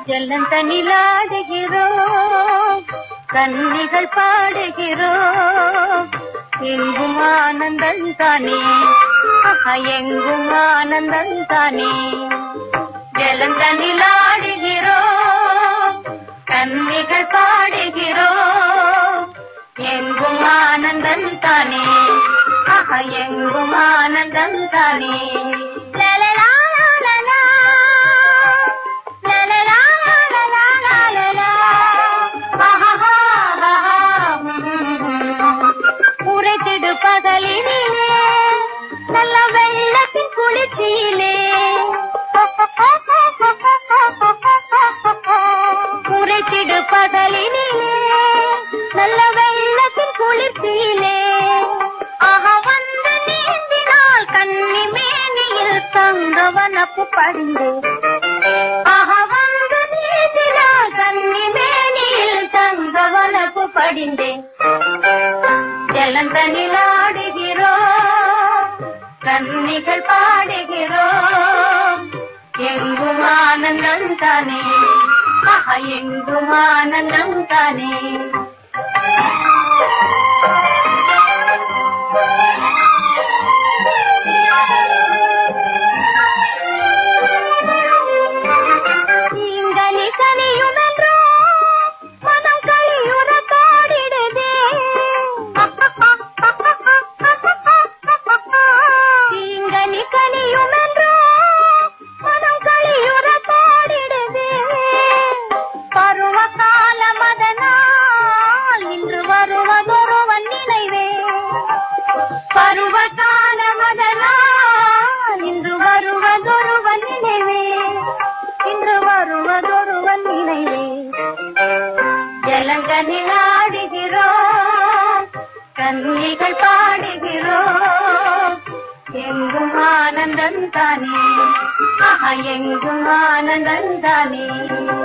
ஜல்லந்தனிலாடுகிறோம் கன்னிகள் பாடுகிறோம் எங்கும் ஆனந்தம் தானே ஆஹா, எங்கும் ஆனந்தம் தானே ஜலந்தனிலாடுகிறோம் கன்னிகள் பாடுகிறோம் எங்கும் ஆனந்தம் தானே ஆஹா, எங்கும் ஆனந்தம் தானே லலலா, லலலா. லலலா, லலலா, லலலா. ஆஹாஹா, ஆஹா, ம். உரைத்திடு பகலினிலே நல்ல வெள்ளத்தின் குளிர்ச்சியிலே உரைத்திடு பகலினிலே நல்ல வெள்ளத்தின் குளிர்ச்சியிலே ஆஹா வந்து நீந்தினால் கன்னி மேனியில் தங்கவனப்பு பண்டு ஆஹா வந்து நீந்தினால் கன்னி மேனியில் தங்கவனப்பு படிந்தேன் ஜலந்தனிலாடுகிறோம் கன்னிகள் பாடுகிறோம் எங்கும் ஆனந்தம் தானே ஆஹா எங்கும் ஆனந்தம் தானே தீங்கனி கனியுமென்றோ மனம் களியுற பாடிடுதே தீங்கனி கனியுமென்றோ மனம் களியுற பாடிடுதே பருவ காலம் அதனால் இன்று வருவதொருவன் நினைவே பருவ காலம் அதனால் இன்று வருவதொருவன் நினைவே இன்று வருவதொருவன் நினைவே ஜலங்கனில் ஆடுகிறோம் கன்னிகள் பாடுகிறோம் எங்கும் ஆனந்தம் தானே ஆஹா எங்கும் ஆனந்தம் தானே